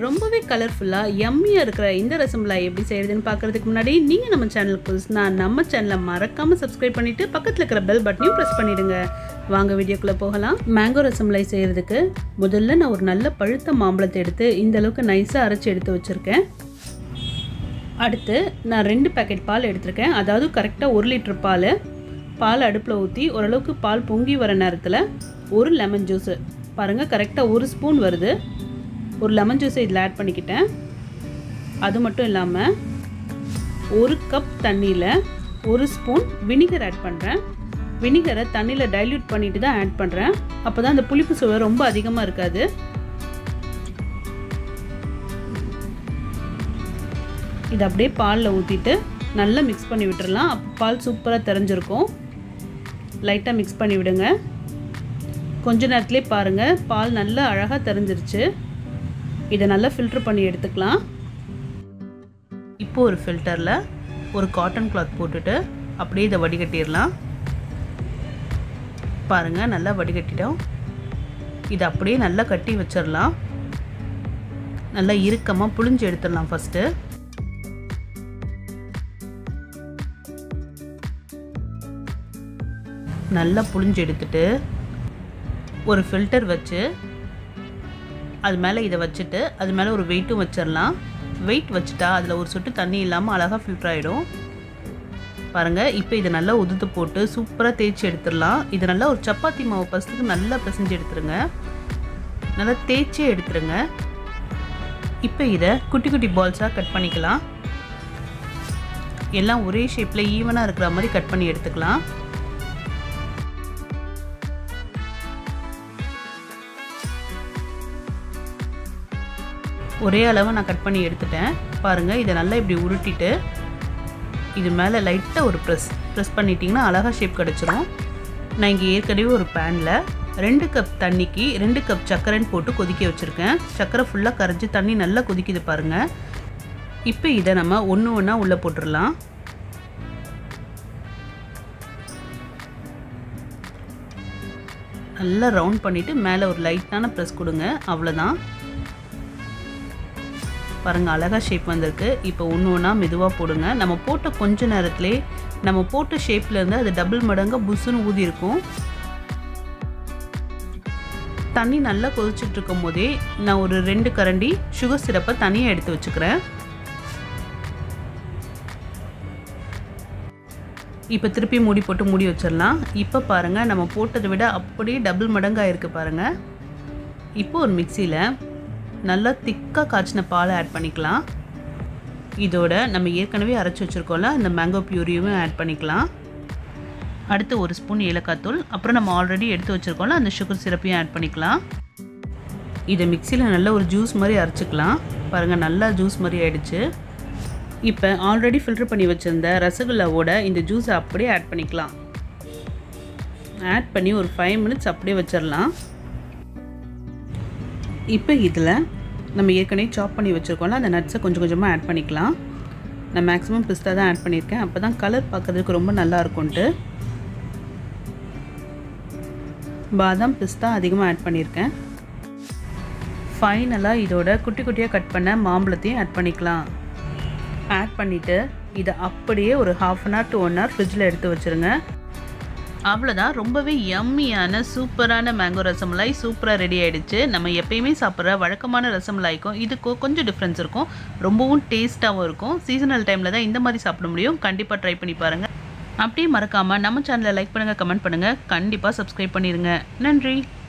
ரொம்பவே கலர்ஃபுல்லாக யம்மியாக இருக்கிற இந்த ரசமலாய் எப்படி செய்கிறதுன்னு பார்க்குறதுக்கு முன்னாடி நீங்கள் நம்ம சேனலுக்கு புதுசுனா நம்ம சேனலை மறக்காமல் சப்ஸ்கிரைப் பண்ணிவிட்டு பக்கத்தில் இருக்கிற பெல் பட்டனையும் ப்ரெஸ் பண்ணிவிடுங்க வாங்க வீடியோக்குள்ளே போகலாம் மேங்கோ ரசமலாய் செய்கிறதுக்கு முதல்ல நான் ஒரு நல்ல பழுத்த மாம்பழத்தை எடுத்து இந்த அளவுக்கு நைஸாக அரைச்சி எடுத்து வச்சுருக்கேன் அடுத்து நான் ரெண்டு பேக்கெட் பால் எடுத்திருக்கேன் அதாவது கரெக்டாக ஒரு லிட்டர் பால் பால் அடுப்பில் ஊற்றி ஓரளவுக்கு பால் பொங்கி வர நேரத்தில் ஒரு லெமன் ஜூஸு பாருங்கள் கரெக்டாக ஒரு ஸ்பூன் வருது ஒரு லெமன் ஜூஸை இதில் ஆட் பண்ணிக்கிட்டேன் அது மட்டும் இல்லாமல் ஒரு கப் தண்ணியில் ஒரு ஸ்பூன் வினிகர் ஆட் பண்ணுறேன் வினிகரை தண்ணியில் டைல்யூட் பண்ணிட்டு தான் ஆட் பண்ணுறேன் அப்போ தான் அந்த புளிப்பு சுவை ரொம்ப அதிகமாக இருக்காது இதை அப்படியே பாலில் ஊற்றிட்டு நல்லா மிக்ஸ் பண்ணி விட்டுறலாம் அப்போ பால் சூப்பராக தெரிஞ்சிருக்கும் லைட்டாக மிக்ஸ் பண்ணி விடுங்க கொஞ்ச நேரத்துலேயே பாருங்கள் பால் நல்லா அழகாக தெரிஞ்சிருச்சு இதை நல்லா ஃபில்ட்ரு பண்ணி எடுத்துக்கலாம் இப்போ ஒரு ஃபில்டரில் ஒரு காட்டன் கிளாத் போட்டுட்டு அப்படியே இதை வடிகட்டிடலாம் பாருங்கள் நல்லா வடிகட்டிட்டோம் இதை அப்படியே நல்லா கட்டி வச்சிடலாம் நல்லா இறுக்கமாக புழிஞ்சு எடுத்துடலாம் ஃபஸ்ட்டு நல்லா புழிஞ்சு எடுத்துட்டு ஒரு ஃபில்டர் வச்சு அது மேலே இதை வச்சுட்டு அது மேலே ஒரு வெயிட்டும் வச்சிடலாம் வெயிட் வச்சுட்டா அதில் ஒரு சொட்டு தண்ணி இல்லாமல் அழகாக ஃபில்டர் ஆகிடும் பாருங்கள் இப்போ இதை நல்லா உதுத்து போட்டு சூப்பராக தேய்ச்சி எடுத்துடலாம் இது நல்லா ஒரு சப்பாத்தி மாவு பசத்துக்கு நல்லா பிசைஞ்சு எடுத்துருங்க நல்லா தேய்ச்சே எடுத்துருங்க இப்போ இதை குட்டி குட்டி பால்ஸாக கட் பண்ணிக்கலாம் எல்லாம் ஒரே ஷேப்பில் ஈவனாக இருக்கிற மாதிரி கட் பண்ணி எடுத்துக்கலாம் ஒரே அளவு நான் கட் பண்ணி எடுத்துட்டேன் பாருங்கள் இதை நல்லா இப்படி உருட்டிட்டு இது மேலே லைட்டாக ஒரு ப்ரெஸ் ப்ரெஸ் பண்ணிட்டிங்கன்னா அழகாக ஷேப் கிடச்சிரும் நான் இங்கே ஏற்கனவே ஒரு பேனில் ரெண்டு கப் தண்ணிக்கு ரெண்டு கப் சர்க்கரைன்னு போட்டு கொதிக்க வச்சுருக்கேன் சர்க்கரை ஃபுல்லாக கரைஞ்சி தண்ணி நல்லா கொதிக்குது பாருங்கள் இப்போ இதை நம்ம ஒன்று ஒன்றா உள்ளே போட்டுடலாம் நல்லா ரவுண்ட் பண்ணிவிட்டு மேலே ஒரு லைட்டான ப்ரெஸ் கொடுங்க அவ்வளோதான் பாருங்கள் அழகாக ஷேப் வந்திருக்கு இப்போ ஒன்று ஒன்றா மெதுவாக போடுங்க நம்ம போட்ட கொஞ்ச நேரத்துலேயே நம்ம போட்ட ஷேப்லேருந்து அது டபுள் மடங்காக புஷ்ஷுன்னு ஊதி இருக்கும் தண்ணி நல்லா கொதிச்சுட்டு இருக்கும் போதே நான் ஒரு ரெண்டு கரண்டி சுகர் சிரப்பை தனியாக எடுத்து வச்சுக்கிறேன் இப்போ திருப்பி மூடி போட்டு மூடி வச்சிடலாம் இப்போ பாருங்கள் நம்ம போட்டதை விட அப்படியே டபுள் மடங்காக இருக்குது பாருங்கள் இப்போ ஒரு மிக்சியில் நல்லா திக்காக காய்ச்சின பாலை ஆட் பண்ணிக்கலாம் இதோட நம்ம ஏற்கனவே அரைச்சி வச்சுருக்கோம்ல அந்த மேங்கோ பியூரியும் ஆட் பண்ணிக்கலாம் அடுத்து ஒரு ஸ்பூன் ஏலக்காய் தூள் அப்புறம் நம்ம ஆல்ரெடி எடுத்து வச்சுருக்கோம்ல அந்த சுகர் சிரப்பையும் ஆட் பண்ணிக்கலாம் இதை மிக்சியில் நல்ல ஒரு ஜூஸ் மாதிரி அரைச்சிக்கலாம் பாருங்கள் நல்லா ஜூஸ் மாதிரி ஆயிடுச்சு இப்போ ஆல்ரெடி ஃபில்டர் பண்ணி வச்சுருந்த ரசகுல்லாவோட இந்த ஜூஸை அப்படியே ஆட் பண்ணிக்கலாம் ஆட் பண்ணி ஒரு ஃபைவ் மினிட்ஸ் அப்படியே வச்சிடலாம் இப்போ இதில் நம்ம ஏற்கனவே சாப் பண்ணி வச்சுருக்கோம்ல அந்த நட்ஸை கொஞ்சம் கொஞ்சமாக ஆட் பண்ணிக்கலாம் நான் மேக்ஸிமம் பிஸ்தா தான் ஆட் பண்ணியிருக்கேன் அப்போ தான் கலர் பார்க்குறதுக்கு ரொம்ப நல்லா இருக்கும்ன்ட்டு பாதாம் பிஸ்தா அதிகமாக ஆட் பண்ணியிருக்கேன் ஃபைனலாக இதோட குட்டி குட்டியாக கட் பண்ண மாம்பழத்தையும் ஆட் பண்ணிக்கலாம் ஆட் பண்ணிவிட்டு இதை அப்படியே ஒரு half an hour to one hour ஃப்ரிட்ஜில் எடுத்து வச்சுருங்க அவ்வளோதான் ரொம்பவே யம்மியான சூப்பரான மேங்கோ ரசமலாய் சூப்பராக ரெடி ஆகிடுச்சு நம்ம எப்பயுமே சாப்பிட்ற வழக்கமான ரசமலாய்க்கும் இதுக்கும் கொஞ்சம் டிஃப்ரென்ஸ் இருக்கும் ரொம்பவும் டேஸ்ட்டாகவும் இருக்கும் சீசனல் டைமில் தான் இந்த மாதிரி சாப்பிட முடியும் கண்டிப்பாக ட்ரை பண்ணி பாருங்கள் அப்படியே மறக்காமல் நம்ம சேனலை லைக் பண்ணுங்கள் கமெண்ட் பண்ணுங்கள் கண்டிப்பாக சப்ஸ்கிரைப் பண்ணிடுங்க நன்றி